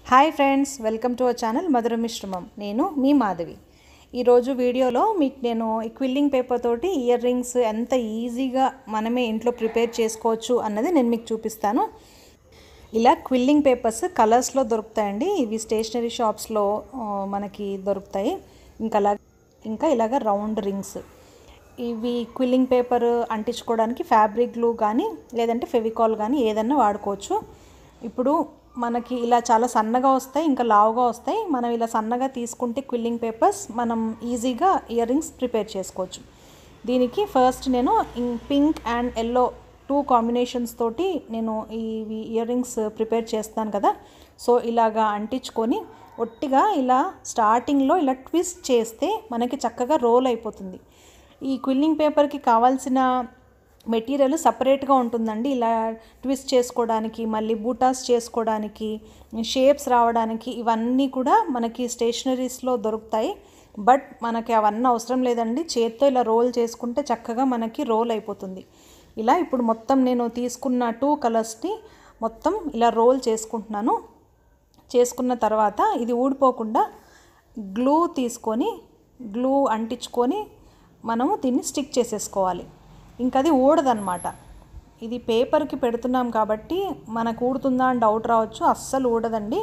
hi friends welcome to our channel Madhura Mishramam నేను మీ మాధవి ఈరోజు వీడియోలో మీకు నేను ఈ క్విల్లింగ్ పేపర్ తోటి ఇయర్ రింగ్స్ ఎంత ఈజీగా మనమే ఇంట్లో ప్రిపేర్ చేసుకోవచ్చు అన్నది నేను మీకు చూపిస్తాను ఇలా క్విల్లింగ్ పేపర్స్ కలర్స్లో దొరుకుతాయండి ఇవి స్టేషనరీ షాప్స్లో ఆ, మనకి దొరుకుతాయి ఇంకా అలా ఇంకా ఇలాగ రౌండ్ రింగ్స్ ఇవి క్విల్లింగ్ పేపర్ అంటించుకోవడానికి ఫ్యాబ్రిక్ గ్లూ కానీ లేదంటే ఫెవికాల్ కానీ ఏదన్నా వాడుకోవచ్చు ఇప్పుడు మనకి ఇలా చాలా సన్నగా వస్తాయి ఇంకా లావుగా వస్తాయి మనం ఇలా సన్నగా తీసుకుంటే క్విల్లింగ్ పేపర్స్ మనం ఈజీగా ఇయర్ రింగ్స్ ప్రిపేర్ చేసుకోవచ్చు దీనికి ఫస్ట్ నేను pink and yellow two combinations తోటి నేను ఈ ఇయర్ రింగ్స్ ప్రిపేర్ చేస్తాను కదా సో ఇలాగా అంటించుకొని ఒట్టిగా ఇలా స్టార్టింగ్లో ఇలా ట్విస్ట్ చేస్తే మనకి చక్కగా రోల్ అయిపోతుంది ఈ క్విల్లింగ్ పేపర్కి కావాల్సిన మెటీరియల్ సపరేట్గా ఉంటుందండి ఇలా ట్విస్ట్ చేసుకోవడానికి మళ్ళీ బూటాస్ చేసుకోవడానికి షేప్స్ రావడానికి ఇవన్నీ కూడా మనకి స్టేషనరీస్లో దొరుకుతాయి బట్ మనకి అవన్నీ అవసరం లేదండి చేత్తో ఇలా రోల్ చేసుకుంటే చక్కగా మనకి రోల్ అయిపోతుంది ఇలా ఇప్పుడు మొత్తం నేను తీసుకున్న టూ కలర్స్ని మొత్తం ఇలా రోల్ చేసుకుంటున్నాను చేసుకున్న తర్వాత ఇది ఊడిపోకుండా గ్లూ తీసుకొని గ్లూ అంటించుకొని మనము దీన్ని స్టిక్ చేసేసుకోవాలి ఇంకా అది ఊడదన్నమాట ఇది పేపర్కి పెడుతున్నాం కాబట్టి మనకు ఊడుతుందా అని డౌట్ రావచ్చు అస్సలు ఊడదండి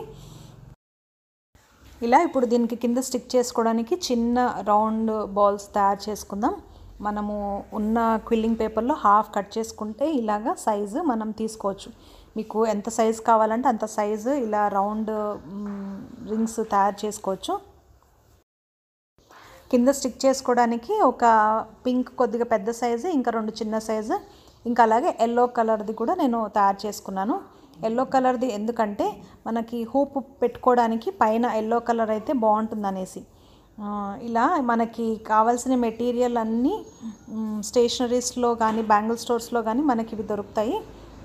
ఇలా ఇప్పుడు దీనికి కింద స్టిక్ చేసుకోవడానికి చిన్న రౌండ్ బాల్స్ తయారు చేసుకుందాం మనము ఉన్న క్విల్లింగ్ పేపర్లో హాఫ్ కట్ చేసుకుంటే ఇలాగా సైజు మనం తీసుకోవచ్చు మీకు ఎంత సైజు కావాలంటే అంత సైజు ఇలా రౌండ్ రింగ్స్ తయారు చేసుకోవచ్చు కింద స్టిక్ చేసుకోవడానికి ఒక పింక్ కొద్దిగా పెద్ద సైజు ఇంకా రెండు చిన్న సైజు ఇంకా అలాగే ఎల్లో కలర్ది కూడా నేను తయారు చేసుకున్నాను ఎల్లో కలర్ది ఎందుకంటే మనకి హూప్ పెట్టుకోవడానికి పైన ఎల్లో కలర్ అయితే బాగుంటుంది అనేసి ఆ, ఇలా మనకి కావాల్సిన మెటీరియల్ అన్నీ స్టేషనరీస్లో కానీ బ్యాంగిల్ స్టోర్స్లో కానీ మనకి ఇవి దొరుకుతాయి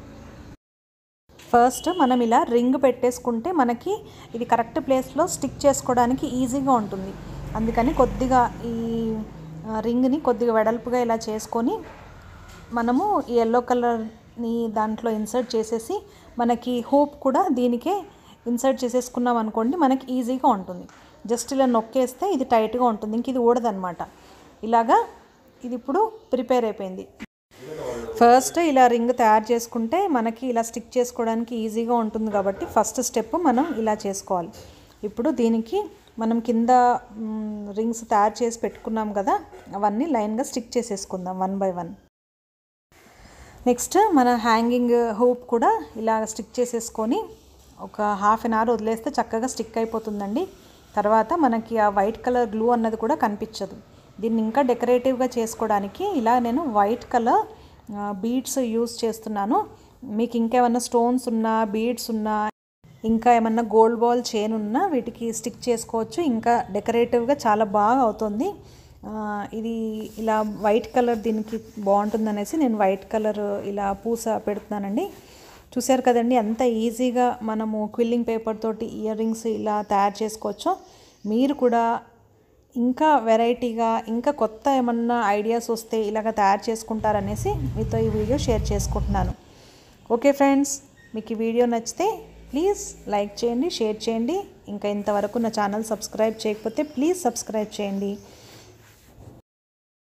ఫస్ట్ మనం ఇలా రింగ్ పెట్టేసుకుంటే మనకి ఇది కరెక్ట్ ప్లేస్లో స్టిక్ చేసుకోవడానికి ఈజీగా ఉంటుంది అందుకని కొద్దిగా ఈ ఆ, రింగ్ని కొద్దిగా వెడల్పుగా ఇలా చేసుకొని మనము ఈ ఎల్లో కలర్ని దాంట్లో ఇన్సర్ట్ చేసేసి మనకి హూప్ కూడా దీనికే ఇన్సర్ట్ చేసేసుకున్నాం అనుకోండి మనకి ఈజీగా ఉంటుంది జస్ట్ ఇలా నొక్కేస్తే ఇది టైట్గా ఉంటుంది ఇంక ఇది ఊడదనమాట ఇలాగా ఇది ఇప్పుడు ప్రిపేర్ అయిపోయింది ఫస్ట్ ఇలా రింగ్ తయారు చేసుకుంటే మనకి ఇలా స్టిక్ చేసుకోవడానికి ఈజీగా ఉంటుంది కాబట్టి ఫస్ట్ స్టెప్ మనం ఇలా చేసుకోవాలి ఇప్పుడు దీనికి మనం కింద మ్, రింగ్స్ తయారు చేసి పెట్టుకున్నాం కదా అవన్నీ లైన్గా స్టిక్ చేసేసుకుందాం వన్ బై వన్ నెక్స్ట్ మన హ్యాంగింగ్ హూప్ కూడా ఇలా స్టిక్ చేసేసుకొని ఒక హాఫ్ అన్ అవర్ వదిలేస్తే చక్కగా స్టిక్ అయిపోతుందండి తర్వాత మనకి ఆ వైట్ కలర్ గ్లూ అన్నది కూడా కనిపించదు దీన్ని ఇంకా డెకరేటివ్గా చేసుకోవడానికి ఇలా నేను వైట్ కలర్ బీడ్స్ యూస్ చేస్తున్నాను మీకు ఇంకేమన్నా స్టోన్స్ ఉన్నా బీడ్స్ ఉన్నా ఇంకా ఏమన్నా గోల్డ్ బాల్ చైన్ ఉన్నా వీటికి స్టిక్ చేసుకోవచ్చు ఇంకా డెకరేటివ్గా చాలా బాగా అవుతుంది ఆ, ఇది ఇలా వైట్ కలర్ దీనికి బాగుంటుందనేసి నేను వైట్ కలర్ ఇలా పూస పెడుతున్నానండి చూశారు కదండి ఎంత ఈజీగా మనము క్విల్లింగ్ పేపర్ తోటి ఇయర్ రింగ్స్ ఇలా తయారు చేసుకోవచ్చో మీరు కూడా ఇంకా వెరైటీగా ఇంకా కొత్త ఏమన్నా ఐడియాస్ వస్తే ఇలాగ తయారు చేసుకుంటారనేసి మీతో ఈ వీడియో షేర్ చేసుకుంటున్నాను ఓకే ఫ్రెండ్స్ మీకు ఈ వీడియో నచ్చితే ప్లీజ్ లైక్ చేయండి షేర్ చేయండి ఇంకా ఇంతవరకు నా ఛానల్ సబ్స్క్రైబ్ చేయకపోతే ప్లీజ్ సబ్స్క్రైబ్ చేయండి